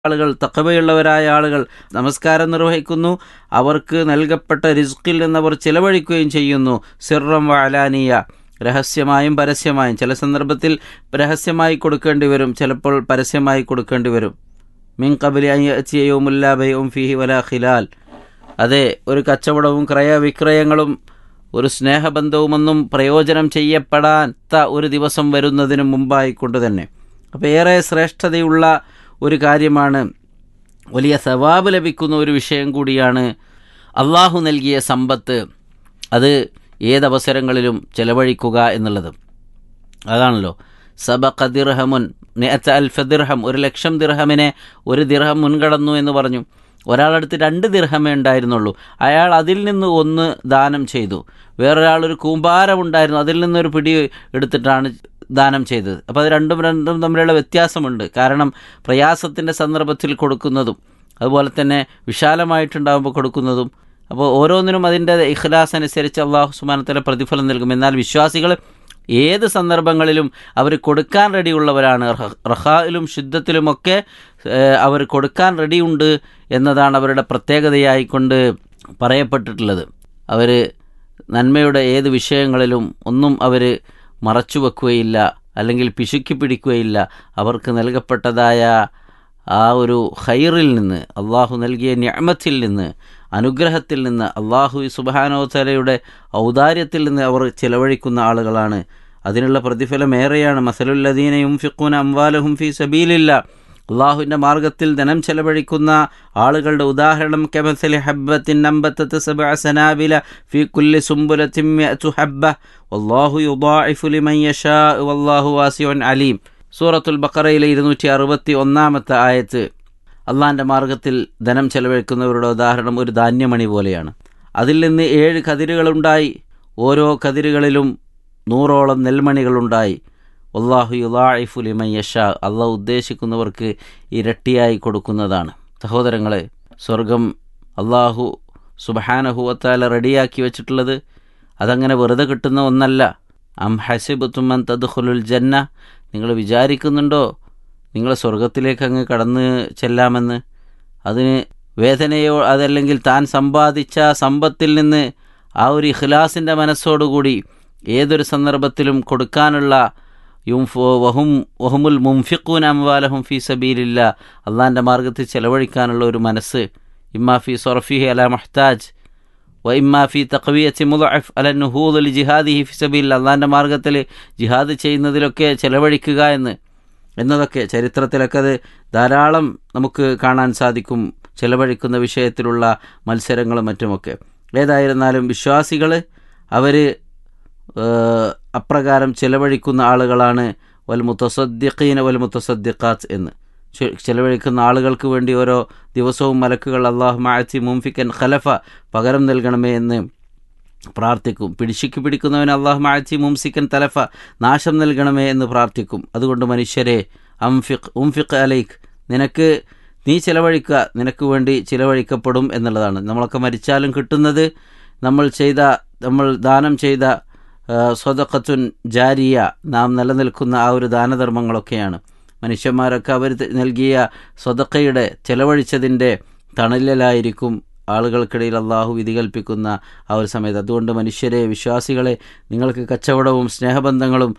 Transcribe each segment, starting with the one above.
ആളുകൾ തക്കവയുള്ളവരായ ആളുകൾ നമസ്കാരം നിർവഹിക്കുന്നു അവർക്ക് നൽകപ്പെട്ട റിസ്കിൽ നിന്നവർ ചിലവഴിക്കുകയും ചെയ്യുന്നു സിറം വാലാനിയ രഹസ്യമായും പരസ്യമായും ചില സന്ദർഭത്തിൽ രഹസ്യമായി കൊടുക്കേണ്ടി വരും ചിലപ്പോൾ പരസ്യമായി കൊടുക്കേണ്ടി വരും മിൻ കബലി അയ്യമുല്ലാബയും ഫിഹി വല ഖിലാൽ അതെ ഒരു കച്ചവടവും ക്രയവിക്രയങ്ങളും ഒരു സ്നേഹബന്ധവുമൊന്നും പ്രയോജനം ചെയ്യപ്പെടാത്ത ഒരു ദിവസം വരുന്നതിന് മുമ്പായിക്കൊണ്ട് തന്നെ അപ്പോൾ ഏറെ ശ്രേഷ്ഠതയുള്ള ഒരു കാര്യമാണ് വലിയ സവാബ് ലഭിക്കുന്ന ഒരു വിഷയം കൂടിയാണ് അള്ളാഹു നൽകിയ സമ്പത്ത് അത് ഏതവസരങ്ങളിലും ചെലവഴിക്കുക എന്നുള്ളത് അതാണല്ലോ സബഖ ദിർഹമുൻ നെഅത്ത അൽഫ ദിർഹം ഒരു ലക്ഷം ദിർഹമിനെ ഒരു ദിർഹം മുൻകടന്നു എന്ന് പറഞ്ഞു ഒരാളടുത്ത് രണ്ട് ദിർഹമേ ഉണ്ടായിരുന്നുള്ളൂ അയാൾ അതിൽ നിന്ന് ഒന്ന് ദാനം ചെയ്തു വേറൊരാൾ ഒരു കൂമ്പാരം ഉണ്ടായിരുന്നു അതിൽ നിന്നൊരു പിടി എടുത്തിട്ടാണ് ദാനം ചെയ്തത് അപ്പോൾ അത് രണ്ടും രണ്ടും തമ്മിലുള്ള വ്യത്യാസമുണ്ട് കാരണം പ്രയാസത്തിൻ്റെ സന്ദർഭത്തിൽ കൊടുക്കുന്നതും അതുപോലെ തന്നെ വിശാലമായിട്ടുണ്ടാകുമ്പോൾ കൊടുക്കുന്നതും അപ്പോൾ ഓരോന്നിനും അതിൻ്റെ ഇഖ്ലാസ് അനുസരിച്ച് അള്ളാഹു സുബാനത്തിലെ പ്രതിഫലം നൽകും എന്നാൽ വിശ്വാസികൾ ഏത് സന്ദർഭങ്ങളിലും അവർ കൊടുക്കാൻ റെഡിയുള്ളവരാണ് റഹായിലും ശുദ്ധത്തിലുമൊക്കെ അവർ കൊടുക്കാൻ റെഡിയുണ്ട് എന്നതാണ് അവരുടെ പ്രത്യേകതയായിക്കൊണ്ട് പറയപ്പെട്ടിട്ടുള്ളത് അവർ നന്മയുടെ ഏത് വിഷയങ്ങളിലും ഒന്നും അവർ മറച്ചു വെക്കുകയില്ല അല്ലെങ്കിൽ പിശുക്കി പിടിക്കുകയില്ല അവർക്ക് നൽകപ്പെട്ടതായ ആ ഒരു ഹൈറിൽ നിന്ന് അള്ളാഹു നൽകിയ ഞാമത്തിൽ നിന്ന് അനുഗ്രഹത്തിൽ നിന്ന് അള്ളാഹു സുബാനോത്തലയുടെ ഔദാര്യത്തിൽ നിന്ന് അവർ ചിലവഴിക്കുന്ന ആളുകളാണ് അതിനുള്ള പ്രതിഫലം ഏറെയാണ് മസലുല്ലദീനയും ഫിഖൂൻ അംവാലഹും ഫി സബീലില്ല അള്ളാഹുവിൻ്റെ മാർഗത്തിൽ ധനം ചെലവഴിക്കുന്ന ആളുകളുടെ ഉദാഹരണം കെമസലി ഹബ്ബത്തിൻ അമ്പത്തത്ത് സബ സനാബില ഫി കുല്ലി സുംബുലത്തിൻ ഹബ്ബ വല്ലാഹു യുദാഇഫു ലിമൻ യശാ വല്ലാഹു വാസിഉൻ അലീം സൂറത്തുൽ ബഖറയിലെ ഇരുന്നൂറ്റി അറുപത്തി ഒന്നാമത്തെ ആയത്ത് അള്ളാഹിൻ്റെ മാർഗത്തിൽ ധനം ചെലവഴിക്കുന്നവരുടെ ഉദാഹരണം ഒരു ധാന്യമണി പോലെയാണ് അതിൽ നിന്ന് ഏഴ് കതിരുകളുണ്ടായി ഓരോ കതിരുകളിലും നൂറോളം നെൽമണികളുണ്ടായി അള്ളാഹു യുലായിഫു ലിമൻ യഷാ അള്ളാഹ് ഉദ്ദേശിക്കുന്നവർക്ക് ഇരട്ടിയായി കൊടുക്കുന്നതാണ് സഹോദരങ്ങളെ സ്വർഗം അള്ളാഹു സുബഹാനഹുവത്താല റെഡിയാക്കി വെച്ചിട്ടുള്ളത് അതങ്ങനെ വെറുതെ കിട്ടുന്ന ഒന്നല്ല അം ഹസിബുത്തുമൻ തദ്ഖുലുൽ ജന്ന നിങ്ങൾ വിചാരിക്കുന്നുണ്ടോ നിങ്ങൾ സ്വർഗത്തിലേക്ക് അങ്ങ് കടന്ന് ചെല്ലാമെന്ന് അതിന് വേദനയോ അതല്ലെങ്കിൽ താൻ സമ്പാദിച്ച സമ്പത്തിൽ നിന്ന് ആ ഒരു ഇഖ്ലാസിൻ്റെ മനസ്സോടുകൂടി ഏതൊരു സന്ദർഭത്തിലും കൊടുക്കാനുള്ള യുംഫോ വഹും വഹുമുൽ മുംഫിഖൂൻ അംവാലഹും ഫി സബീലില്ല അള്ളാഹിൻ്റെ മാർഗത്തിൽ ചെലവഴിക്കാനുള്ള ഒരു മനസ്സ് ഇമ്മാ ഫി സൊറഫിഹി അല മഹ്താജ് വ ഇമ്മാ ഫി തഖവിയത്തി മുലഅഫ് അല നുഹൂദുൽ ജിഹാദിഹി ഫി സബീൽ അള്ളാഹിൻ്റെ മാർഗത്തിൽ ജിഹാദ് ചെയ്യുന്നതിലൊക്കെ ചെലവഴിക്കുക എന്ന് എന്നതൊക്കെ ചരിത്രത്തിലൊക്കെ അത് ധാരാളം നമുക്ക് കാണാൻ സാധിക്കും ചെലവഴിക്കുന്ന വിഷയത്തിലുള്ള മത്സരങ്ങളും മറ്റുമൊക്കെ ഏതായിരുന്നാലും വിശ്വാസികൾ അവർ അപ്രകാരം ചെലവഴിക്കുന്ന ആളുകളാണ് വൽ മുത്തസദ്ദിഖീന വൽ മുത്തസദ്ദിഖാത്ത് എന്ന് ചെലവഴിക്കുന്ന ആളുകൾക്ക് വേണ്ടി ഓരോ ദിവസവും മലക്കുകൾ അള്ളാഹു മാറ്റി മുംഫിക്കൻ ഖലഫ പകരം നൽകണമേ എന്ന് പ്രാർത്ഥിക്കും പിടിശിക്ക് പിടിക്കുന്നവൻ അള്ളാഹു മാറ്റി മുംസിക്കൻ തലഫ നാശം നൽകണമേ എന്ന് പ്രാർത്ഥിക്കും അതുകൊണ്ട് മനുഷ്യരെ അംഫിഖ് ഉംഫിഖ് അലൈഖ് നിനക്ക് നീ ചിലവഴിക്കുക നിനക്ക് വേണ്ടി ചിലവഴിക്കപ്പെടും എന്നുള്ളതാണ് നമ്മളൊക്കെ മരിച്ചാലും കിട്ടുന്നത് നമ്മൾ ചെയ്ത നമ്മൾ ദാനം ചെയ്ത സ്വതക്കത്തുൻ ജാരിയ നാം നിലനിൽക്കുന്ന ആ ഒരു ദാനധർമ്മങ്ങളൊക്കെയാണ് മനുഷ്യന്മാരൊക്കെ അവർ നൽകിയ സ്വതക്കയുടെ ചെലവഴിച്ചതിൻ്റെ തണലിലായിരിക്കും ആളുകൾക്കിടയിൽ അള്ളാഹു വിധി കൽപ്പിക്കുന്ന ആ ഒരു സമയത്ത് അതുകൊണ്ട് മനുഷ്യരെ വിശ്വാസികളെ നിങ്ങൾക്ക് കച്ചവടവും സ്നേഹബന്ധങ്ങളും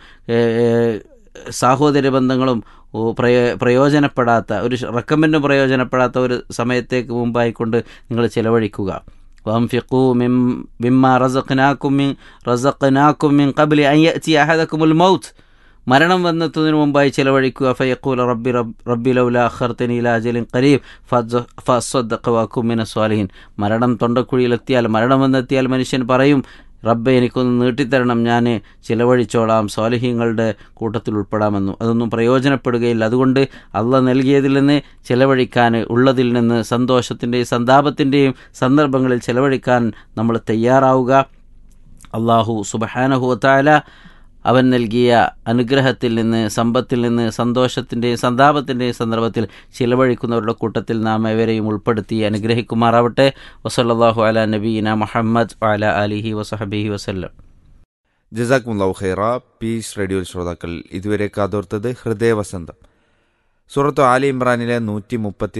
സാഹോദര്യ ബന്ധങ്ങളും പ്രയോ പ്രയോജനപ്പെടാത്ത ഒരു റക്കമെൻറ്റും പ്രയോജനപ്പെടാത്ത ഒരു സമയത്തേക്ക് മുമ്പായിക്കൊണ്ട് നിങ്ങൾ ചിലവഴിക്കുക വംഫിഖു മിം മിമ്മ റസഖ്നാക്കും മിൻ റസഖ്നാക്കും മിൻ ഖബ്ലി അൻ യഅതി അഹദക്കുമുൽ മൗത്ത് മരണം വന്നെത്തുന്നതിന് മുമ്പായി ചിലവഴിക്കുക ഫയക്കൂൽ റബ്ബി റബ്ബി ലൗല അഖർത്തനി ഇലാ അജലിൻ ഖരീബ് ഫസ്വദ്ദഖ വക്കും മിന സ്വാലിഹിൻ മരണം തൊണ്ടക്കുഴിയിലെത്തിയാൽ മരണം വന്നെത്തിയാൽ മനുഷ്യൻ പറയും റബ്ബെ എനിക്കൊന്ന് നീട്ടിത്തരണം ഞാൻ ചിലവഴിച്ചോളാം സ്വാലിഹ്യങ്ങളുടെ കൂട്ടത്തിൽ ഉൾപ്പെടാമെന്നും അതൊന്നും പ്രയോജനപ്പെടുകയില്ല അതുകൊണ്ട് അള്ള നൽകിയതിൽ നിന്ന് ചിലവഴിക്കാൻ ഉള്ളതിൽ നിന്ന് സന്തോഷത്തിൻ്റെയും സന്താപത്തിൻ്റെയും സന്ദർഭങ്ങളിൽ ചിലവഴിക്കാൻ നമ്മൾ തയ്യാറാവുക അള്ളാഹു സുബഹാനഹുവത്തായ അവൻ നൽകിയ അനുഗ്രഹത്തിൽ നിന്ന് സമ്പത്തിൽ നിന്ന് സന്തോഷത്തിൻ്റെയും സന്താപത്തിൻ്റെയും സന്ദർഭത്തിൽ ചിലവഴിക്കുന്നവരുടെ കൂട്ടത്തിൽ നാം എവരെയും ഉൾപ്പെടുത്തി അനുഗ്രഹിക്കുമാറാവട്ടെ വസല്ലാഹു അല നബീന മുഹമ്മദ് അല അലിഹി വസഹബിഹി വസല്ലം ജസാക്കുമുല്ലാഹു ഖൈറ പീസ് റേഡിയോ ശ്രോതാക്കൾ ഇതുവരെ കാതോർത്തത് ഹൃദയവസന്തം സൂറത്തു ആലി ഇമ്രാനിലെ നൂറ്റി മുപ്പത്തി